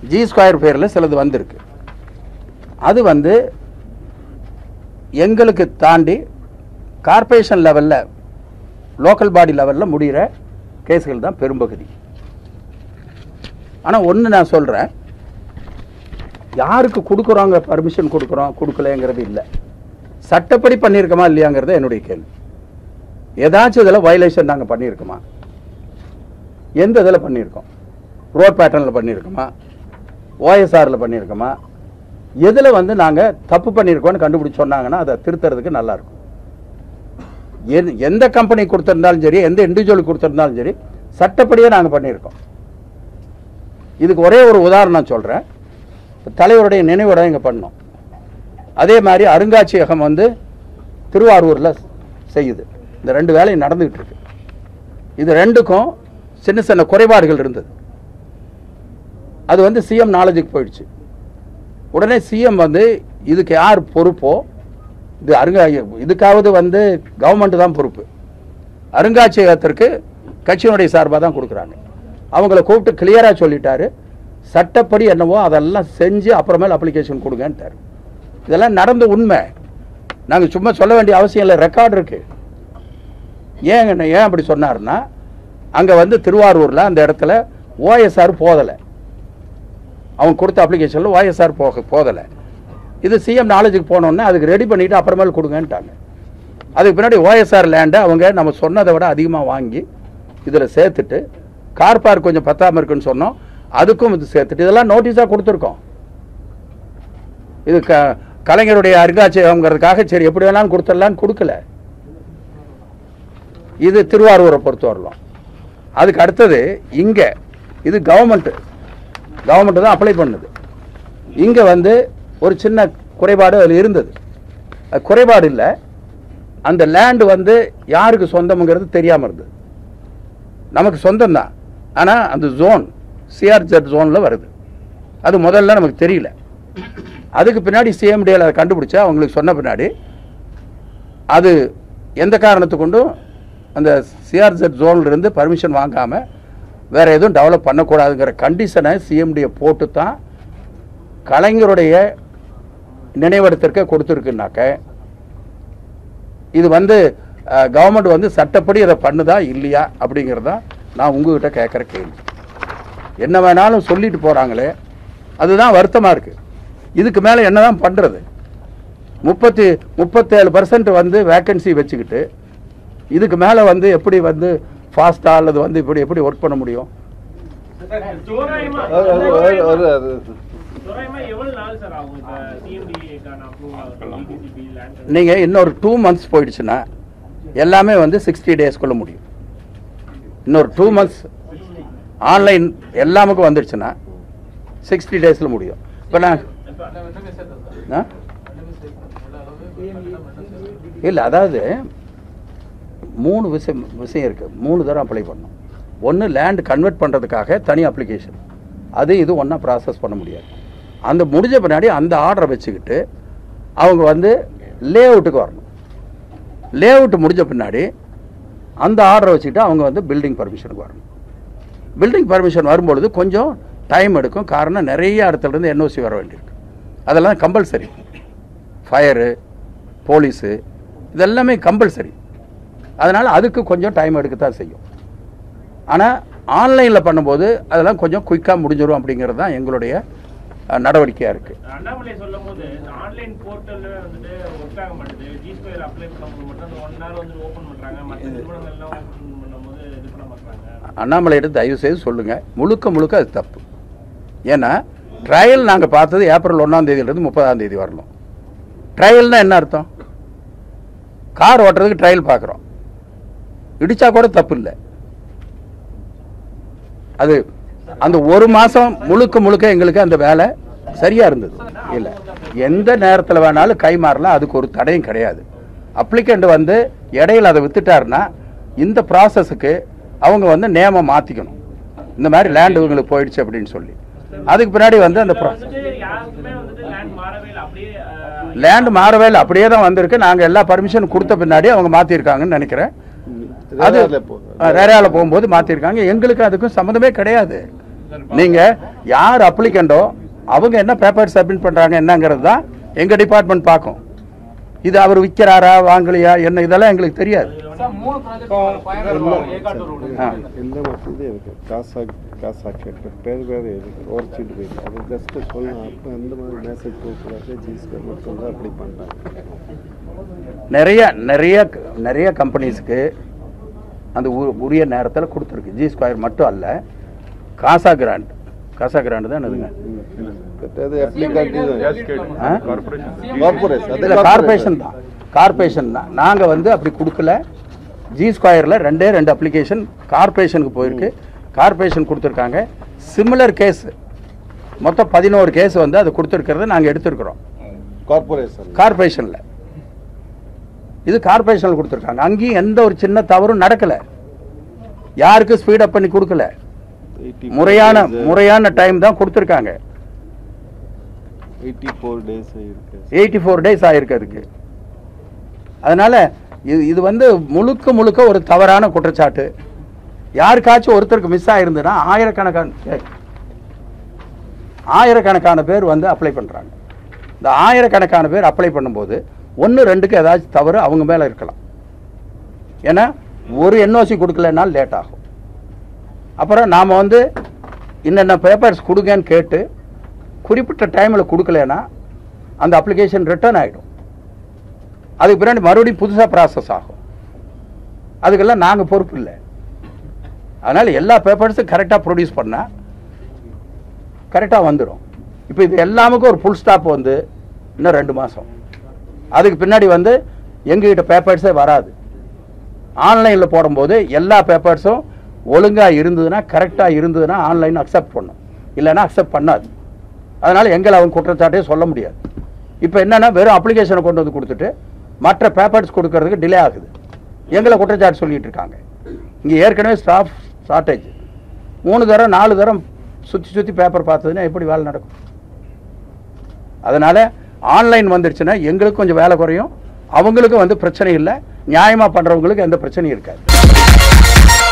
G square பேரில் சிலது வந்திருக்கு அது வந்து எங்களுக்கு தாண்டி கார்ப்பரேஷன் லெவலில் லோக்கல் பாடி லெவலில் முடிகிற கேஸ்கள் தான் பெரும்பகுதி ஆனால் ஒன்று நான் சொல்கிறேன் யாருக்கு கொடுக்குறோங்க பர்மிஷன் கொடுக்குறோம் கொடுக்கலங்கிறது இல்லை சட்டப்படி பண்ணியிருக்கோமா இல்லையாங்கிறது என்னுடைய கேள்வி ஏதாச்சும் இதில் வயலேஷன் நாங்கள் பண்ணியிருக்கோமா எந்த இதில் பண்ணியிருக்கோம் ரோட் பேட்டர்னில் பண்ணியிருக்கோமா ஓஎஸ்ஆரில் பண்ணியிருக்கோமா எதில் வந்து நாங்கள் தப்பு பண்ணியிருக்கோம்னு கண்டுபிடிச்சு சொன்னாங்கன்னா அதை திருத்துறதுக்கு நல்லாயிருக்கும் எந்த- எந்த கம்பெனி கொடுத்துருந்தாலும் சரி எந்த இண்டிவிஜுவல் கொடுத்துருந்தாலும் சரி சட்டப்படியே நாங்கள் பண்ணியிருக்கோம் இதுக்கு ஒரே ஒரு உதாரணம் சொல்கிறேன் தலைவருடைய நினைவிடம் இங்கே பண்ணோம் அதே மாதிரி அருங்காட்சியகம் வந்து திருவாரூரில் செய்யுது இந்த ரெண்டு வேலையும் நடந்துகிட்டு இருக்கு இது ரெண்டுக்கும் சின்ன சின்ன குறைபாடுகள் இருந்தது அது வந்து சிஎம் நாலேஜுக்கு போயிடுச்சு உடனே சிஎம் வந்து இதுக்கு யார் பொறுப்போ இது அருங்கா இதுக்காவது வந்து கவர்மெண்ட் தான் பொறுப்பு அருங்காட்சியகத்திற்கு கட்சியினுடைய சார்பாக தான் கொடுக்குறாங்க அவங்கள கூப்பிட்டு கிளியராக சொல்லிட்டாரு சட்டப்படி என்னவோ அதெல்லாம் செஞ்சு அப்புறமேல் அப்ளிகேஷன் கொடுங்கன்ட்டார் இதெல்லாம் நடந்த உண்மை நாங்கள் சும்மா சொல்ல வேண்டிய அவசியம் இல்லை ரெக்கார்டு இருக்கு ஏங்க ஏன் அப்படி சொன்னாருன்னா அங்கே வந்து திருவாரூரில் அந்த இடத்துல ஓஎஸ்ஆர் போதலை அவங்க கொடுத்த அப்ளிகேஷனில் ஓஎஸ்ஆர் போக போதலை இது சிஎம் நாலேஜுக்கு போனோன்னே அதுக்கு ரெடி பண்ணிவிட்டு அப்புறமேல் கொடுங்கன்ட்டாங்க அதுக்கு பின்னாடி ஓஎஸ்ஆர் லேண்டை அவங்க நம்ம சொன்னதை விட அதிகமாக வாங்கி இதில் சேர்த்துட்டு கார் பார்க் கொஞ்சம் பத்தாம இருக்குன்னு சொன்னோம் அதுக்கும் இது சேர்த்துட்டு இதெல்லாம் நோட்டீஸாக கொடுத்துருக்கோம் இது க கலைஞருடைய அருங்காட்சியகங்கிறதுக்காக சரி எப்படி வேணாலும் கொடுத்துடலான்னு கொடுக்கல இது திருவாரூரை பொறுத்த வரலாம் அதுக்கு அடுத்தது இங்கே இது கவர்மெண்ட்டு கவர்மெண்ட்டு தான் அப்ளை பண்ணுது இங்கே வந்து ஒரு சின்ன குறைபாடு அதில் இருந்தது அது குறைபாடு இல்லை அந்த லேண்டு வந்து யாருக்கு சொந்தம்ங்கிறது தெரியாமல் இருந்தது நமக்கு சொந்தம் தான் ஆனால் அந்த ஜோன் சிஆர்ஜெட் ஜோனில் வருது அது முதல்ல நமக்கு தெரியல அதுக்கு பின்னாடி சிஎம்டியில் அதை கண்டுபிடிச்சா அவங்களுக்கு சொன்ன பின்னாடி அது எந்த காரணத்தை கொண்டும் அந்த சிஆர்ஜெட் இருந்து பர்மிஷன் வாங்காமல் வேற எதுவும் டெவலப் பண்ணக்கூடாதுங்கிற கண்டிஷனை சிஎம்டியை போட்டு தான் கலைஞருடைய நினைவிடத்திற்கு கொடுத்துருக்குனாக்க இது வந்து கவர்மெண்ட் வந்து சட்டப்படி அதை பண்ணுதா இல்லையா அப்படிங்கிறதா நான் உங்ககிட்ட கேட்குற கேள்வி என்ன வேணாலும் சொல்லிட்டு போகிறாங்களே அதுதான் வருத்தமாக இருக்குது இதுக்கு மேலே என்ன தான் பண்ணுறது முப்பத்தி முப்பத்தேழு பர்சன்ட் வந்து வேக்கன்சி வச்சுக்கிட்டு இதுக்கு மேலே வந்து எப்படி வந்து ஃபாஸ்ட்டாக அல்லது வந்து இப்படி எப்படி ஒர்க் பண்ண முடியும் தோராயமா அது- அது- அது- அது- அது- தோராயமா எவ்வளவு நாள் சார் ஆகும் இப்ப சிஎம்டிக்கான அப்ரூவல் டிடிசிபி லேண்ட் நீங்கள் இன்னொரு டூ மந்த்ஸ் போயிடுச்சுன்னா எல்லாமே வந்து சிக்ஸ்டி டேஸ்க்குள்ள முடியும் இன்னொரு டூ மந்த்ஸ் ஆன்லைன் எல்லாமுக்கும் வந்துடுச்சுன்னா சிக்ஸ்டி டேஸில் முடியும் இப்போ நான் ஆ? இல்லை அதாவது மூணு விஷயம் விஷயம் இருக்குது மூணு தரம் அப்ளை பண்ணணும் ஒன்று லேண்ட் கன்வெர்ட் பண்ணுறதுக்காக தனி அப்ளிகேஷன் அது இது ஒன்றா ப்ராசஸ் பண்ண முடியாது அந்த முடிஞ்ச பின்னாடி அந்த ஆர்டரை வச்சுக்கிட்டு அவங்க வந்து லே அவுட்டுக்கு வரணும் லே அவுட் முடிஞ்ச பின்னாடி அந்த ஆர்டரை வச்சுக்கிட்டு அவங்க வந்து பில்டிங் பர்மிஷனுக்கு வரணும் பில்டிங் பர்மிஷன் வரும்பொழுது கொஞ்சம் டைம் எடுக்கும் காரணம் நிறைய இடத்துல இருந்து என்ஓசி வர வேண்டியிருக்கு அதெல்லாம் கம்பல்சரி ஃபயரு போலீஸு இதெல்லாமே கம்பல்சரி அதனால் அதுக்கு கொஞ்சம் டைம் எடுக்கத்தான் செய்யும் ஆனால் ஆன்லைனில் பண்ணும்போது அதெல்லாம் கொஞ்சம் குயிக்காக முடிஞ்சிடும் அப்படிங்கிறது தான் எங்களுடைய நடவடிக்கையாக இருக்குது அண்ணாமலை சொல்லும் போது இந்த ஆன்லைன் போர்ட்டல்ல வந்துட்டு ஒர்க் ஆக மாட்டேது ஜி ஸ்கொயர் அப்ளை பண்ணும்போது மட்டும் அந்த ஒன் ஹவர் வந்து ஓபன் பண்றாங்க மற்ற நிறுவனங்கள்லாம் ஓபன் பண்ணும்போது இது பண்ண மாட்டாங்க அண்ணாமலையிட்ட தயவு செய்து சொல்லுங்கள் முழுக்க முழுக்க அது தப்பு ஏன்னா ட்ரையல் நாங்கள் பார்த்தது ஏப்ரல் ஒன்றாம் தேதியிலிருந்து முப்பதாம் தேதி வரணும் ட்ரையல்னா என்ன அர்த்தம் கார் ஓட்டுறதுக்கு ட்ரையல் பார்க்குறோம் இடிச்சா கூட தப்பு இல்லை அது அந்த ஒரு மாதம் முழுக்க முழுக்க எங்களுக்கு அந்த வேலை சரியாக இருந்தது இல்லை எந்த நேரத்தில் வேணாலும் கை மாறலாம் அதுக்கு ஒரு தடையும் கிடையாது அப்ளிகண்ட் வந்து இடையில அதை வித்துட்டாருன்னா இந்த ப்ராசஸுக்கு அவங்க வந்து நேமம் மாற்றிக்கணும் இந்த மாதிரி லேண்ட் இவங்களுக்கு போயிடுச்சு அப்படின்னு சொல்லி அதுக்கு பின்னாடி வந்து அந்த இதுல ப்ராசஸ் வந்துட்டு யாருக்குமே வந்துட்டு லேண்ட் மாறவே இல்லை அப்படியே அஹ், லேண்ட் மாறவே இல்லை அப்படியே தான் வந்திருக்கு நாங்கள் எல்லா பர்மிஷன் கொடுத்த பின்னாடி அவங்க மாற்றிருக்காங்கன்னு நினைக்கிறேன் அது ரேரால போ- ரேரால போகும்போது மாற்றிருக்காங்க எங்களுக்கு அதுக்கும் சம்மந்தமே கிடையாது நீங்க யார் அப்ளிகண்டோ அவங்க என்ன பேப்பர் சப்மிட் பண்றாங்க என்னங்கிறது தான் எங்க டிபார்ட்மெண்ட் பார்க்கும் இது அவர் விற்கிறாரா வாங்கலையா என்ன இதெல்லாம் எங்களுக்கு தெரியாது ஆ. ಎಲ್ಲ ಮಕ್ಕಳದೇ இருக்கு காசா காசா கேட்டு பேர் வேறு இருக்கு உரைச்சிட்டு போயிருக்கு அது ஜஸ்ட் சொல்லலாம் அப்போ அந்த மாதிரி மெசேஜ் போகக்கூடாது ஜிஸ்கர் மட்டும் தான் அப்படி பண்ணுறாங்க நிறைய நிறைய நிறைய கம்பெனிஸ்க்கு அந்த உ- உரிய நேரத்தில் கொடுத்துருக்கு ஜி ஸ்கொயர் மட்டும் அல்ல காசா கிராண்ட் காசா கிராண்ட் தான் என்னதுங்க அது அப்ளிகேட் ஆ? கார்பரேஷன் இல்ல கார்பரேஷன் தான் கார்பரேஷன் தான் நாங்கள் வந்து அப்படி கொடுக்கல ஜி ஸ்கொயரில் ரெண்டே ரெண்டு அப்ளிகேஷன் கார்பரேஷனுக்கு போயிருக்கு கார்பரேஷன் கொடுத்துருக்காங்க சிமிலர் கேஸ் மொத்தம் பதினோரு கேஸ் வந்து அது கொடுத்துருக்கிறத நாங்கள் எடுத்திருக்கிறோம் கார்பரேஷன் கார்பரேஷனில் இது கார்பரேஷனில் கொடுத்துருக்காங்க அங்கேயும் எந்த ஒரு சின்ன தவறும் நடக்கலை யாருக்கும் ஸ்பீட் அப் பண்ணி கொடுக்கல முறையான முறையான டைம் தான் கொடுத்துருக்காங்க எயிட்டி ஃபோர் டேஸ் இருக்கு எயிட்டி ஃபோர் டேஸ் ஆயிருக்கு அதுக்கு அதனால இது இது வந்து முழுக்க முழுக்க ஒரு தவறான குற்றச்சாட்டு யாருக்காச்சும் ஒருத்தருக்கு மிஸ் ஆயிருந்ததுன்னா ஆயிரக்கணக்கான ஏய், ஆயிரக்கணக்கான பேர் வந்து அப்ளை பண்ணுறாங்க இந்த ஆயிரக்கணக்கான பேர் அப்ளை பண்ணும்போது ஒன்று ரெண்டுக்கு ஏதாச்சும் தவறு அவங்க மேலே இருக்கலாம் ஏன்னா ஒரு என்ஓசி கொடுக்கலனாலும் லேட் ஆகும் அப்புறம் நாம் வந்து இன்னென்ன பேப்பர்ஸ் கொடுங்கன்னு கேட்டு குறிப்பிட்ட டைமில் கொடுக்கலனா அந்த அப்ளிகேஷன் ரிட்டர்ன் ஆகிடும் அதுக்கு பின்னாடி மறுபடியும் புதுசாக ப்ராசஸ் ஆகும் அதுக்கெல்லாம் நாங்கள் பொறுப்பு இல்லை அதனால் எல்லா பேப்பர்ஸும் கரெக்டாக ப்ரொடியூஸ் பண்ணால் கரெக்டாக வந்துடும் இப்போ இது எல்லாமுக்கும் ஒரு ஃபுல் ஸ்டாப் வந்து இன்னும் ரெண்டு மாதம் அதுக்கு பின்னாடி வந்து எங்ககிட்ட பேப்பர்ஸே வராது ஆன்லைனில் போடும்போது எல்லா பேப்பர்ஸும் ஒழுங்காக இருந்ததுன்னா கரெக்டாக இருந்ததுன்னா ஆன்லைன் அக்செப்ட் பண்ணும் இல்லைன்னா அக்செப்ட் பண்ணாது அதனால் எங்களை அவங்க குற்றச்சாட்டே சொல்ல முடியாது இப்போ என்னன்னா வெறும் அப்ளிகேஷனை கொண்டு வந்து கொடுத்துட்டு மற்ற பேப்பர்ஸ் கொடுக்கறதுக்கு டிலே ஆகுது எங்களை குற்றச்சாட்டு சொல்லிட்டு இருக்காங்க இங்கே ஏற்கனவே ஸ்டாஃப் ஷார்ட்டேஜ் மூணு தரம் நாலு தரம் சுற்றி சுற்றி பேப்பர் பார்த்ததுன்னா எப்படி வேலை நடக்கும் அதனால் ஆன்லைன் வந்துருச்சுன்னா எங்களுக்கு கொஞ்சம் வேலை குறையும் அவங்களுக்கும் வந்து பிரச்சனை இல்லை நியாயமாக பண்ணுறவங்களுக்கு எந்த பிரச்சனையும் இருக்காது